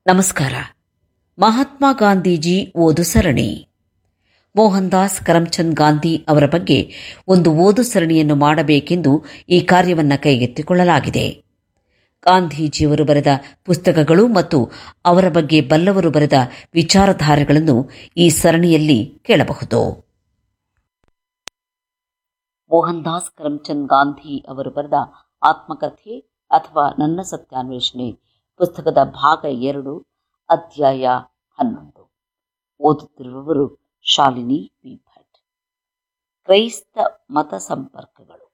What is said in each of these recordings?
ನಮಸ್ಕಾರ ಮಹಾತ್ಮ ಗಾಂಧೀಜಿ ಓದು ಸರಣಿ ಮೋಹನ್ ದಾಸ್ ಕರಮ್ಚಂದ್ ಗಾಂಧಿ ಅವರ ಬಗ್ಗೆ ಒಂದು ಓದು ಸರಣಿಯನ್ನು ಮಾಡಬೇಕೆಂದು ಈ ಕಾರ್ಯವನ್ನು ಕೈಗೆತ್ತಿಕೊಳ್ಳಲಾಗಿದೆ ಗಾಂಧೀಜಿಯವರು ಬರೆದ ಪುಸ್ತಕಗಳು ಮತ್ತು ಅವರ ಬಗ್ಗೆ ಬಲ್ಲವರು ಬರೆದ ವಿಚಾರಧಾರೆಗಳನ್ನು ಈ ಸರಣಿಯಲ್ಲಿ ಕೇಳಬಹುದು ಮೋಹನ್ ದಾಸ್ ಕರಮ್ಚಂದ್ ಗಾಂಧಿ ಅವರು ಬರೆದ ಆತ್ಮಕಥೆ ಅಥವಾ ನನ್ನ ಸತ್ಯಾನ್ವೇಷಣೆ ಪುಸ್ತಕದ ಭಾಗ ಎರಡು ಅಧ್ಯಾಯ ಹನ್ನೊಂದು ಓದುತ್ತಿರುವವರು ಶಾಲಿನಿ ಪಿ ಭಟ್ ಕ್ರೈಸ್ತ ಮತ ಸಂಪರ್ಕಗಳು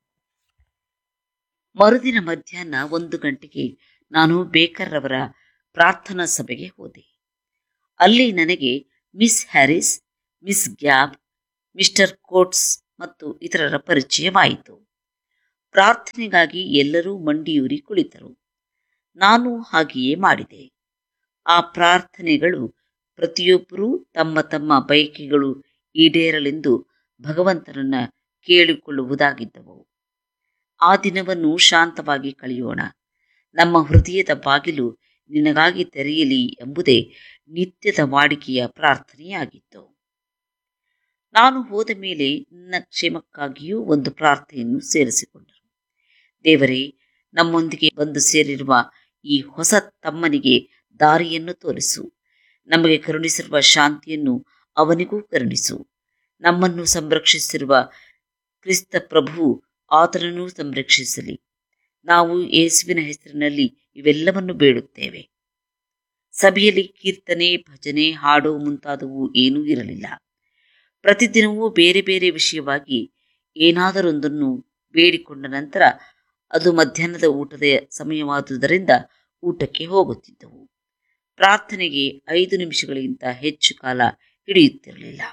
ಮರುದಿನ ಮಧ್ಯಾಹ್ನ ಒಂದು ಗಂಟೆಗೆ ನಾನು ಬೇಕರ್ ಅವರ ಪ್ರಾರ್ಥನಾ ಸಭೆಗೆ ಹೋದೆ ಅಲ್ಲಿ ನನಗೆ miss Harris miss Gab mister Coates ಮತ್ತು ಇತರರ ಪರಿಚಯವಾಯಿತು ಪ್ರಾರ್ಥನೆಗಾಗಿ ಎಲ್ಲರೂ ಮಂಡಿಯೂರಿ ಕುಳಿತರು ನಾನು ಹಾಗೆಯೇ ಮಾಡಿದೆ ಆ ಪ್ರಾರ್ಥನೆಗಳು ಪ್ರತಿಯೊಬ್ಬರೂ ತಮ್ಮ ತಮ್ಮ ಬಯಕೆಗಳು ಈಡೇರಲೆಂದು ಭಗವಂತನನ್ನ ಕೇಳಿಕೊಳ್ಳುವುದಾಗಿದ್ದವು ಆ ದಿನವನ್ನು ಶಾಂತವಾಗಿ ಕಳೆಯೋಣ ನಮ್ಮ ಹೃದಯದ ಬಾಗಿಲು ನಿನಗಾಗಿ ತೆರೆಯಲಿ ಎಂಬುದೇ ನಿತ್ಯದ ವಾಡಿಕೆಯ ಪ್ರಾರ್ಥನೆಯಾಗಿತ್ತು ನಾನು ಹೋದ ಮೇಲೆ ನನ್ನ ಕ್ಷೇಮಕ್ಕಾಗಿಯೂ ಒಂದು ಪ್ರಾರ್ಥನೆಯನ್ನು ಸೇರಿಸಿಕೊಂಡರು ದೇವರೇ ನಮ್ಮೊಂದಿಗೆ ಬಂದು ಸೇರಿರುವ ಈ ಹೊಸ ತಮ್ಮನಿಗೆ ದಾರಿಯನ್ನು ತೋರಿಸು ನಮಗೆ ಕರುಣಿಸಿರುವ ಶಾಂತಿಯನ್ನು ಅವನಿಗೂ ಕರುಣಿಸು ನಮ್ಮನ್ನು ಸಂರಕ್ಷಿಸಿರುವ ಕ್ರಿಸ್ತ ಪ್ರಭು ಆತನನ್ನು ಸಂರಕ್ಷಿಸಲಿ ನಾವು ಯೇಸುವಿನ ಹೆಸರಿನಲ್ಲಿ ಇವೆಲ್ಲವನ್ನು ಬೇಡುತ್ತೇವೆ ಸಭೆಯಲ್ಲಿ ಕೀರ್ತನೆ ಭಜನೆ ಹಾಡು ಮುಂತಾದವು ಏನೂ ಇರಲಿಲ್ಲ ಪ್ರತಿದಿನವೂ ಬೇರೆ ಬೇರೆ ವಿಷಯವಾಗಿ ಏನಾದರೊಂದನ್ನು ಬೇಡಿಕೊಂಡ ನಂತರ ಅದು ಮಧ್ಯಾಹ್ನದ ಊಟದ ಸಮಯವಾದುದರಿಂದ ಊಟಕ್ಕೆ ಹೋಗುತ್ತಿದ್ದವು ಪ್ರಾರ್ಥನೆಗೆ ಐದು ನಿಮಿಷಗಳಿಗಿಂತ ಹೆಚ್ಚು ಕಾಲ ಹಿಡಿಯುತ್ತಿರಲಿಲ್ಲ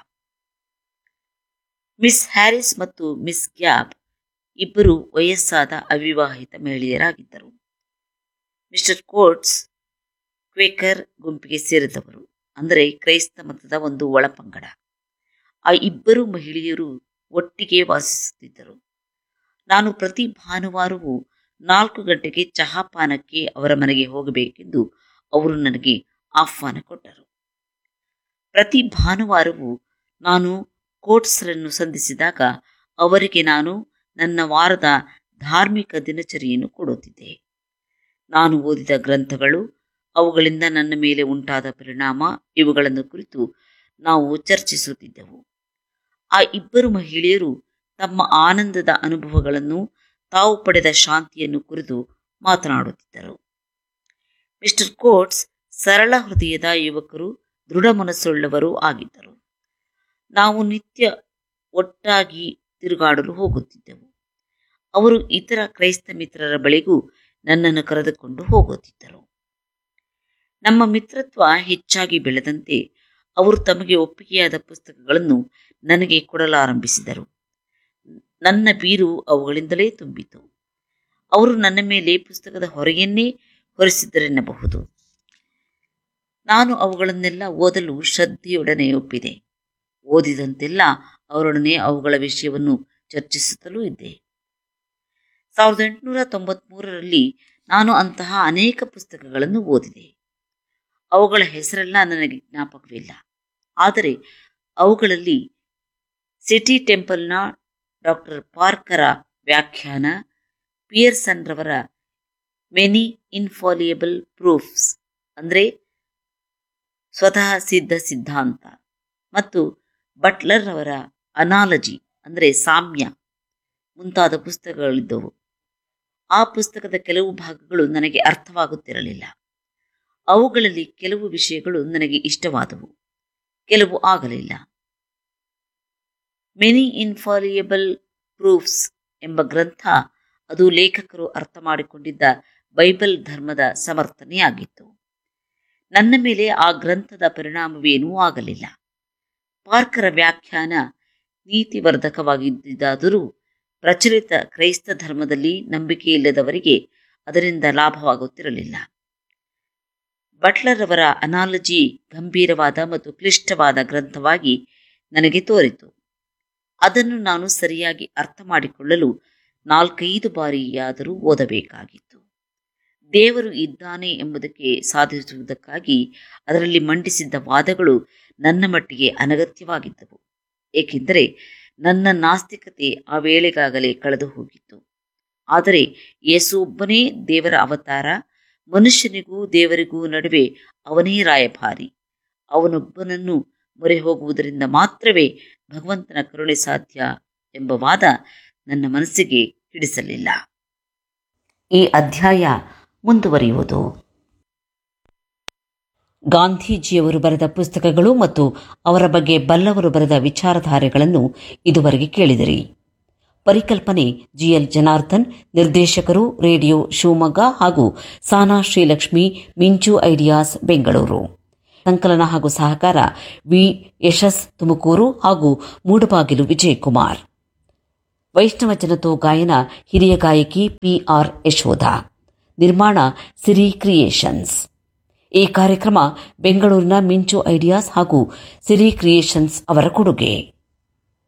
ಮಿಸ್ ಹ್ಯಾರಿಸ್ ಮತ್ತು ಮಿಸ್ ಗ್ಯಾಬ್ ಇಬ್ಬರು ವಯಸ್ಸಾದ ಅವಿವಾಹಿತ ಮಹಿಳೆಯರಾಗಿದ್ದರು ಮಿಸ್ಟರ್ ಕೋಟ್ಸ್ ಕ್ವೇಕರ್ ಗುಂಪಿಗೆ ಸೇರಿದವರು ಅಂದರೆ ಕ್ರೈಸ್ತ ಮತದ ಒಂದು ಒಳಪಂಗಡ ಆ ಇಬ್ಬರು ಮಹಿಳೆಯರು ಒಟ್ಟಿಗೆ ವಾಸಿಸುತ್ತಿದ್ದರು ನಾನು ಪ್ರತಿ ಭಾನುವಾರವೂ ನಾಲ್ಕು ಗಂಟೆಗೆ ಚಹಾಪಾನಕ್ಕೆ ಅವರ ಮನೆಗೆ ಹೋಗಬೇಕೆಂದು ಅವರು ನನಗೆ ಆಹ್ವಾನ ಕೊಟ್ಟರು ಪ್ರತಿ ಭಾನುವಾರವೂ ನಾನು ಕೋಟ್ಸ್ರನ್ನು ಸಂಧಿಸಿದಾಗ ಅವರಿಗೆ ನಾನು ನನ್ನ ವಾರದ ಧಾರ್ಮಿಕ ದಿನಚರಿಯನ್ನು ಕೊಡುತ್ತಿದ್ದೆ ನಾನು ಓದಿದ ಗ್ರಂಥಗಳು ಅವುಗಳಿಂದ ನನ್ನ ಮೇಲೆ ಉಂಟಾದ ಪರಿಣಾಮ ಇವುಗಳನ್ನು ಕುರಿತು ನಾವು ಚರ್ಚಿಸುತ್ತಿದ್ದೆವು ಆ ಇಬ್ಬರು ಮಹಿಳೆಯರು ತಮ್ಮ ಆನಂದದ ಅನುಭವಗಳನ್ನು ತಾವು ಪಡೆದ ಶಾಂತಿಯನ್ನು ಕುರಿತು ಮಾತನಾಡುತ್ತಿದ್ದರು ಮಿಸ್ಟರ್ ಕೋಟ್ಸ್ ಸರಳ ಹೃದಯದ ಯುವಕರು ದೃಢ ಮನಸ್ಸುಳ್ಳವರು ಆಗಿದ್ದರು ನಾವು ನಿತ್ಯ ಒಟ್ಟಾಗಿ ತಿರುಗಾಡಲು ಹೋಗುತ್ತಿದ್ದೆವು ಅವರು ಇತರ ಕ್ರೈಸ್ತ ಮಿತ್ರರ ಬಳಿಗೂ ನನ್ನನ್ನು ಕರೆದುಕೊಂಡು ಹೋಗುತ್ತಿದ್ದರು ನಮ್ಮ ಮಿತ್ರತ್ವ ಹೆಚ್ಚಾಗಿ ಬೆಳೆದಂತೆ ಅವರು ತಮಗೆ ಒಪ್ಪಿಗೆಯಾದ ಪುಸ್ತಕಗಳನ್ನು ನನಗೆ ಕೊಡಲಾರಂಭಿಸಿದರು ನನ್ನ ಬೀರು ಅವುಗಳಿಂದಲೇ ತುಂಬಿತು ಅವರು ನನ್ನ ಮೇಲೆ ಪುಸ್ತಕದ ಹೊರೆಯನ್ನೇ ಹೊರಿಸಿದ್ದರೆನ್ನಬಹುದು ನಾನು ಅವುಗಳನ್ನೆಲ್ಲ ಓದಲು ಶ್ರದ್ಧೆಯೊಡನೆ ಒಪ್ಪಿದೆ ಓದಿದಂತೆಲ್ಲ ಅವರೊಡನೆ ಅವುಗಳ ವಿಷಯವನ್ನು ಚರ್ಚಿಸುತ್ತಲೂ ಇದ್ದೆ ಸಾವಿರದ ಎಂಟುನೂರ ತೊಂಬತ್ಮೂರರಲ್ಲಿ ನಾನು ಅಂತಹ ಅನೇಕ ಪುಸ್ತಕಗಳನ್ನು ಓದಿದೆ ಅವುಗಳ ಹೆಸರೆಲ್ಲ ನನಗೆ ಜ್ಞಾಪಕವಿಲ್ಲ ಆದರೆ ಅವುಗಳಲ್ಲಿ ಸಿಟಿ ಟೆಂಪಲ್ನ ಡಾಕ್ಟರ್ ಪಾರ್ಕರ ವ್ಯಾಖ್ಯಾನ ಪಿಯರ್ಸನ್ ರವರ ಮೆನಿ ಇನ್ಫಾಲಿಯಬಲ್ ಪ್ರೂಫ್ಸ್ ಅಂದರೆ ಸ್ವತಃ ಸಿದ್ಧ ಸಿದ್ಧಾಂತ ಮತ್ತು ಬಟ್ಲರ್ ಅವರ ಅನಾಲಜಿ ಅಂದರೆ ಸಾಮ್ಯ ಮುಂತಾದ ಪುಸ್ತಕಗಳಿದ್ದವು ಆ ಪುಸ್ತಕದ ಕೆಲವು ಭಾಗಗಳು ನನಗೆ ಅರ್ಥವಾಗುತ್ತಿರಲಿಲ್ಲ ಅವುಗಳಲ್ಲಿ ಕೆಲವು ವಿಷಯಗಳು ನನಗೆ ಇಷ್ಟವಾದವು ಕೆಲವು ಆಗಲಿಲ್ಲ ಮೆನಿ ಇನ್ಫಾಲಿಯಬಲ್ ಪ್ರೂಫ್ಸ್ ಎಂಬ ಗ್ರಂಥ ಅದು ಲೇಖಕರು ಅರ್ಥ ಮಾಡಿಕೊಂಡಿದ್ದ ಬೈಬಲ್ ಧರ್ಮದ ಸಮರ್ಥನೆಯಾಗಿತ್ತು ನನ್ನ ಮೇಲೆ ಆ ಗ್ರಂಥದ ಪರಿಣಾಮವೇನೂ ಆಗಲಿಲ್ಲ ಪಾರ್ಕರ ವ್ಯಾಖ್ಯಾನ ನೀತಿವರ್ಧಕವಾಗಿದ್ದಾದರೂ ಪ್ರಚಲಿತ ಕ್ರೈಸ್ತ ಧರ್ಮದಲ್ಲಿ ನಂಬಿಕೆಯಿಲ್ಲದವರಿಗೆ ಅದರಿಂದ ಲಾಭವಾಗುತ್ತಿರಲಿಲ್ಲ ಬಟ್ಲರ್ ಅವರ ಅನಾಲಜಿ ಗಂಭೀರವಾದ ಮತ್ತು ಕ್ಲಿಷ್ಟವಾದ ಗ್ರಂಥವಾಗಿ ನನಗೆ ತೋರಿತು ಅದನ್ನು ನಾನು ಸರಿಯಾಗಿ ಅರ್ಥ ಮಾಡಿಕೊಳ್ಳಲು ನಾಲ್ಕೈದು ಬಾರಿಯಾದರೂ ಓದಬೇಕಾಗಿತ್ತು ದೇವರು ಇದ್ದಾನೆ ಎಂಬುದಕ್ಕೆ ಸಾಧಿಸುವುದಕ್ಕಾಗಿ ಅದರಲ್ಲಿ ಮಂಡಿಸಿದ್ದ ವಾದಗಳು ನನ್ನ ಮಟ್ಟಿಗೆ ಅನಗತ್ಯವಾಗಿದ್ದವು ಏಕೆಂದರೆ ನನ್ನ ನಾಸ್ತಿಕತೆ ಆ ವೇಳೆಗಾಗಲೇ ಕಳೆದು ಹೋಗಿತ್ತು ಆದರೆ ಯೇಸು ಒಬ್ಬನೇ ದೇವರ ಅವತಾರ ಮನುಷ್ಯನಿಗೂ ದೇವರಿಗೂ ನಡುವೆ ಅವನೇ ರಾಯಭಾರಿ ಅವನೊಬ್ಬನನ್ನು ಮೊರೆ ಹೋಗುವುದರಿಂದ ಮಾತ್ರವೇ ಭಗವಂತನ ಕರುಣೆ ಸಾಧ್ಯ ಎಂಬ ವಾದ ನನ್ನ ಮನಸ್ಸಿಗೆ ಹಿಡಿಸಲಿಲ್ಲ ಈ ಅಧ್ಯಾಯ ಮುಂದುವರಿಯುವುದು ಗಾಂಧೀಜಿಯವರು ಬರೆದ ಪುಸ್ತಕಗಳು ಮತ್ತು ಅವರ ಬಗ್ಗೆ ಬಲ್ಲವರು ಬರೆದ ವಿಚಾರಧಾರೆಗಳನ್ನು ಇದುವರೆಗೆ ಕೇಳಿದಿರಿ ಪರಿಕಲ್ಪನೆ ಜಿಎಲ್ ಜನಾರ್ದನ್ ನಿರ್ದೇಶಕರು ರೇಡಿಯೋ ಶಿವಮೊಗ್ಗ ಹಾಗೂ ಸಾನಾ ಶ್ರೀಲಕ್ಷ್ಮಿ ಮಿಂಚು ಐಡಿಯಾಸ್ ಬೆಂಗಳೂರು ಸಂಕಲನ ಹಾಗೂ ಸಹಕಾರ ವಿ ಯಶಸ್ ತುಮಕೂರು ಹಾಗೂ ಮೂಡಬಾಗಿಲು ವಿಜಯಕುಮಾರ್ ವೈಷ್ಣವ ಜನತೋ ಗಾಯನ ಹಿರಿಯ ಗಾಯಕಿ ಪಿಆರ್ ಯಶೋಧ ನಿರ್ಮಾಣ ಸಿರಿ ಕ್ರಿಯೇಷನ್ಸ್ ಈ ಕಾರ್ಯಕ್ರಮ ಬೆಂಗಳೂರಿನ ಮಿಂಚು ಐಡಿಯಾಸ್ ಹಾಗೂ ಸಿರಿ ಕ್ರಿಯೇಷನ್ಸ್ ಅವರ ಕೊಡುಗೆ